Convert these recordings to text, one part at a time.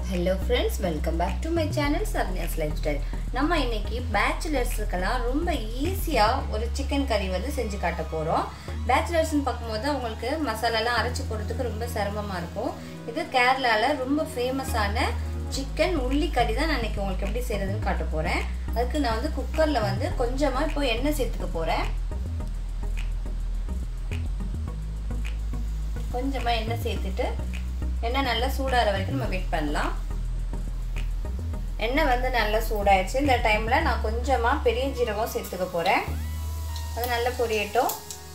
hello friends welcome back to my channel Saranya's lifestyle நம்ம இன்னைக்கு பேச்சுலர்ஸுக்கெல்லாம் ரொம்ப ஈஸியாக ஒரு சிக்கன் கறி வந்து செஞ்சு காட்ட போகிறோம் பேச்சுலர்ஸ்னு பார்க்கும்போது அவங்களுக்கு மசாலாலாம் அரைச்சி போடுறதுக்கு ரொம்ப சிரமமாக இருக்கும் இது கேரளாவில் ரொம்ப ஃபேமஸான சிக்கன் உள்ளி கறி தான் நான் இன்னைக்கு உங்களுக்கு எப்படி செய்கிறதுன்னு காட்ட போகிறேன் அதுக்கு நான் வந்து குக்கரில் வந்து கொஞ்சமாக இப்போ எண்ணெய் சேர்த்துக்க போகிறேன் கொஞ்சமாக எண்ணெய் சேர்த்துட்டு எண்ணெய் நல்லா சூடாகிற வரைக்கும் நம்ம வெயிட் பண்ணலாம் எண்ணெய் வந்து நல்லா சூடாயிடுச்சு இந்த டைமில் நான் கொஞ்சமாக பெரிய ஜீரகம் சேர்த்துக்க போகிறேன் அது நல்லா பொரியட்டும்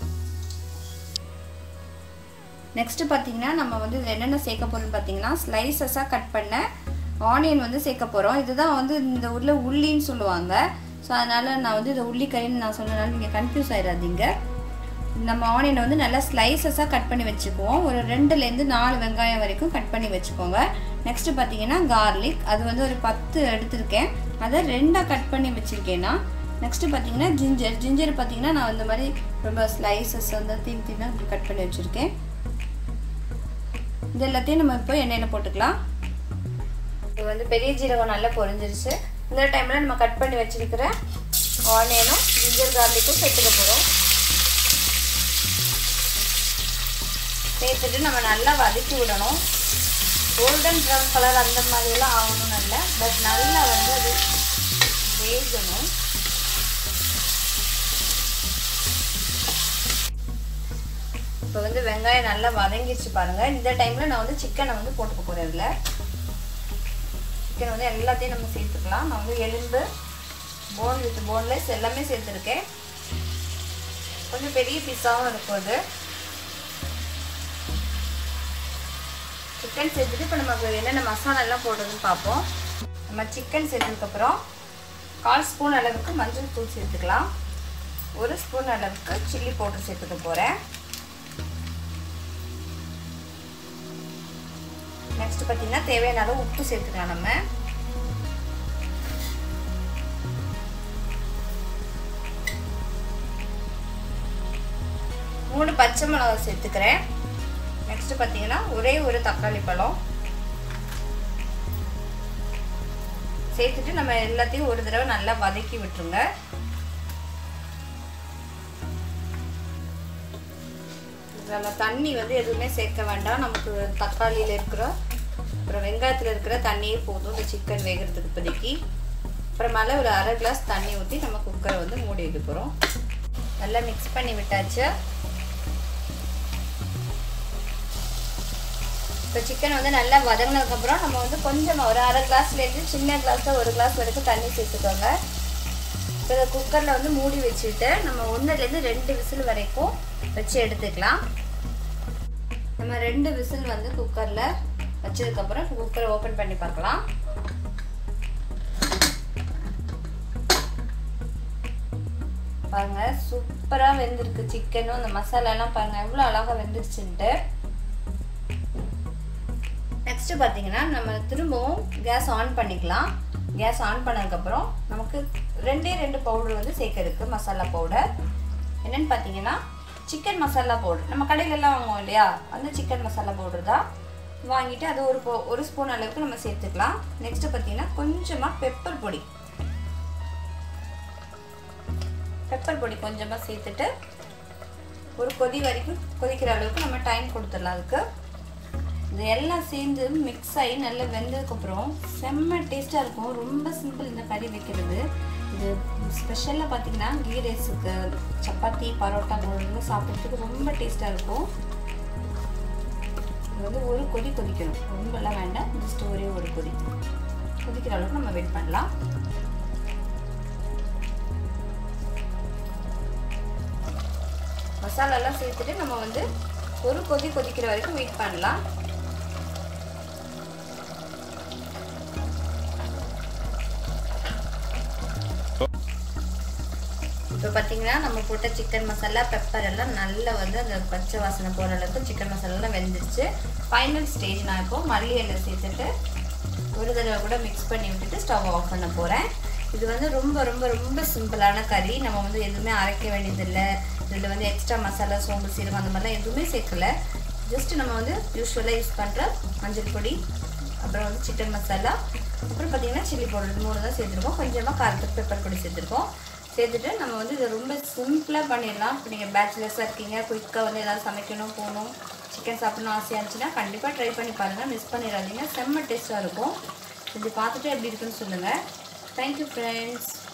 நெக்ஸ்ட்டு பார்த்தீங்கன்னா நம்ம வந்து இதில் என்னென்ன சேர்க்க போகிறோம்னு பார்த்தீங்கன்னா ஸ்லைசஸாக கட் பண்ண ஆனியன் வந்து சேர்க்க போகிறோம் இதுதான் வந்து இந்த ஊரில் உள்ளின்னு சொல்லுவாங்க ஸோ அதனால் நான் வந்து இதை உள்ளி கறின்னு நான் சொன்னனால நீங்கள் கன்ஃபியூஸ் ஆயிடாதீங்க நம்ம ஆனியனை வந்து நல்லா ஸ்லைசஸாக கட் பண்ணி வச்சுக்குவோம் ஒரு ரெண்டுலேருந்து நாலு வெங்காயம் வரைக்கும் கட் பண்ணி வச்சுக்கோங்க நெக்ஸ்ட்டு பார்த்தீங்கன்னா கார்லிக் அது வந்து ஒரு பத்து எடுத்திருக்கேன் அதை ரெண்டாக கட் பண்ணி வச்சுருக்கேன்னா நெக்ஸ்ட்டு பார்த்தீங்கன்னா ஜிஞ்சர் ஜிஞ்சர் பார்த்தீங்கன்னா நான் இந்த மாதிரி ரொம்ப ஸ்லைசஸ் வந்து தீன் தீனாக இப்படி கட் பண்ணி வச்சுருக்கேன் இது எல்லாத்தையும் நம்ம இப்போ எண்ணெயில் போட்டுக்கலாம் இது வந்து பெரிய ஜீரகம் நல்லா பொரிஞ்சிருச்சு இந்த டைமில் நம்ம கட் பண்ணி வச்சுருக்கிற ஆனியனும் ஜிஞ்சர் கார்லிக்கும் சேர்த்துக்க போகிறோம் சேர்த்துட்டு நம்ம நல்லா வதக்கி விடணும் கோல்டன் ப்ரௌன் கலர் அந்த மாதிரிலாம் ஆகணும் நல்லா பட் நல்லா வந்து அது வேகணும் இப்போ வந்து வெங்காயம் நல்லா வதங்கிடுச்சு பாருங்கள் இந்த டைமில் நான் வந்து சிக்கனை வந்து போட்டுக்க போகிறேன் இதில் சிக்கன் வந்து எல்லாத்தையும் நம்ம சேர்த்துக்கலாம் நான் வந்து எலும்பு போன் வித் போன்லெஸ் எல்லாமே சேர்த்துருக்கேன் கொஞ்சம் பெரிய பீஸாகவும் இருக்கும் அது சிக்கன் சேர்த்துட்டு இப்போ நமக்கு என்னென்ன மசாலாலாம் போடுறதுன்னு பார்ப்போம் நம்ம சிக்கன் சேர்த்ததுக்கப்புறம் கால் ஸ்பூன் அளவுக்கு மஞ்சள் தூள் சேர்த்துக்கலாம் ஒரு ஸ்பூன் அளவுக்கு சில்லி பவுடர் சேர்த்துக்க போகிறேன் நெக்ஸ்ட் பார்த்தீங்கன்னா தேவையான அளவு உப்பு சேர்த்துக்கலாம் நம்ம மூணு பச்சை மிளகா சேர்த்துக்கிறேன் நெக்ஸ்ட் பார்த்தீங்கன்னா ஒரே ஒரு தக்காளி பழம் சேர்த்துட்டு நம்ம எல்லாத்தையும் ஒரு தடவை நல்லா வதக்கி விட்டுருங்க இதில் தண்ணி வந்து எதுவுமே சேர்க்க வேண்டாம் நமக்கு தக்காளியில் இருக்கிற அப்புறம் வெங்காயத்தில் இருக்கிற தண்ணியே போதும் இந்த சிக்கன் வேகிறதுக்கு இப்போதைக்கு அப்புறமால ஒரு அரை கிளாஸ் தண்ணி ஊற்றி நம்ம குக்கரை வந்து மூடி வைக்க போகிறோம் நல்லா மிக்ஸ் பண்ணி விட்டாச்சு இப்போ சிக்கன் வந்து நல்லா வதங்கினதுக்கப்புறம் நம்ம வந்து கொஞ்சம் ஒரு அரை கிளாஸ்லேருந்து சின்ன கிளாஸில் ஒரு கிளாஸ் வரைக்கும் தண்ணி சேர்த்துக்கோங்க இப்போ இதை குக்கரில் வந்து மூடி வச்சுட்டு நம்ம ஒன்றுலேருந்து ரெண்டு விசில் வரைக்கும் வச்சு எடுத்துக்கலாம் நம்ம ரெண்டு விசில் வந்து குக்கரில் வச்சதுக்கப்புறம் குக்கரை ஓப்பன் பண்ணி பார்க்கலாம் பாருங்க சூப்பராக வெந்திருக்கு சிக்கனும் அந்த மசாலாலாம் பாருங்க எவ்வளோ அழகாக வெந்துருச்சுன்ட்டு நெக்ஸ்ட்டு பார்த்தீங்கன்னா நம்ம திரும்பவும் கேஸ் ஆன் பண்ணிக்கலாம் கேஸ் ஆன் பண்ணதுக்கப்புறம் நமக்கு ரெண்டே ரெண்டு பவுடர் வந்து சேர்க்கறதுக்கு மசாலா பவுடர் என்னென்னு பார்த்தீங்கன்னா சிக்கன் மசாலா பவுடர் நம்ம கடையிலலாம் வாங்குவோம் இல்லையா அந்த சிக்கன் மசாலா பவுடர் தான் வாங்கிட்டு அது ஒரு ஒரு ஸ்பூன் அளவுக்கு நம்ம சேர்த்துக்கலாம் நெக்ஸ்ட்டு பார்த்தீங்கன்னா கொஞ்சமாக பெப்பர் பொடி பெப்பர் பொடி கொஞ்சமாக சேர்த்துட்டு ஒரு கொதி வரைக்கும் கொதிக்கிற அளவுக்கு நம்ம டைம் கொடுத்துடலாம் அதுக்கு இது எல்லாம் சேர்ந்து மிக்ஸ் ஆகி நல்லா வெந்ததுக்கப்புறம் செம்ம டேஸ்ட்டாக இருக்கும் ரொம்ப சிம்பிள் இந்த கறி வைக்கிறது இது ஸ்பெஷலாக பார்த்தீங்கன்னா கீ ரைஸுக்கு சப்பாத்தி பரோட்டா போடுறது சாப்பிட்றதுக்கு ரொம்ப டேஸ்ட்டாக இருக்கும் இது வந்து ஒரு கொதி கொதிக்கணும் ரொம்பலாம் வேண்டாம் ஜஸ்ட் ஒரே ஒரு கொதி கொதிக்கிற அளவுக்கு நம்ம வெயிட் பண்ணலாம் மசாலாலாம் சேர்த்துட்டு நம்ம வந்து ஒரு கொதி கொதிக்கிற வரைக்கும் வெயிட் பண்ணலாம் இப்போ பார்த்தீங்கன்னா நம்ம போட்ட சிக்கன் மசாலா பெப்பர் எல்லாம் நல்லா வந்து அந்த பச்சை வாசனை போகிற அளவுக்கு சிக்கன் மசாலாலாம் வெந்துருச்சு ஃபைனல் ஸ்டேஜ் நான் இப்போ மல்லி எண்ணெய் சேர்த்துட்டு ஒரு தடவை கூட மிக்ஸ் பண்ணி விட்டுட்டு ஸ்டவ் ஆஃப் பண்ண போகிறேன் இது வந்து ரொம்ப ரொம்ப ரொம்ப சிம்பிளான கறி நம்ம வந்து எதுவுமே அரைக்க வேண்டியதில்லை இதில் வந்து எக்ஸ்ட்ரா மசாலா சோம்பு சீரகம் அந்த மாதிரிலாம் எதுவுமே சேர்க்கல ஜஸ்ட் நம்ம வந்து யூஸ்வலாக யூஸ் பண்ணுற மஞ்சள் பொடி அப்புறம் வந்து சிக்கன் மசாலா அப்புறம் பார்த்தீங்கன்னா சில்லி பவுடர் இது மூணு தான் சேர்த்துருக்கோம் கொஞ்சமாக காரத்துக்கு பெப்பர் பொடி சேர்த்துருக்கோம் சேர்த்துட்டு நம்ம வந்து இதை ரொம்ப சிம்பிளாக பண்ணிடலாம் இப்போ நீங்கள் பேச்சுலர்ஸாக இருக்கீங்க குயிக்காக வந்து ஏதாவது சமைக்கணும் போகணும் சிக்கன் சாப்பிடணும் ஆசையாக இருந்துச்சுன்னா கண்டிப்பாக ட்ரை பண்ணி பாருங்கள் மிஸ் பண்ணிடாதீங்க செம்ம டேஸ்ட்டாக இருக்கும் இது பார்த்துட்டு எப்படி இருக்குன்னு சொல்லுங்கள் தேங்க்யூ ஃப்ரெண்ட்ஸ்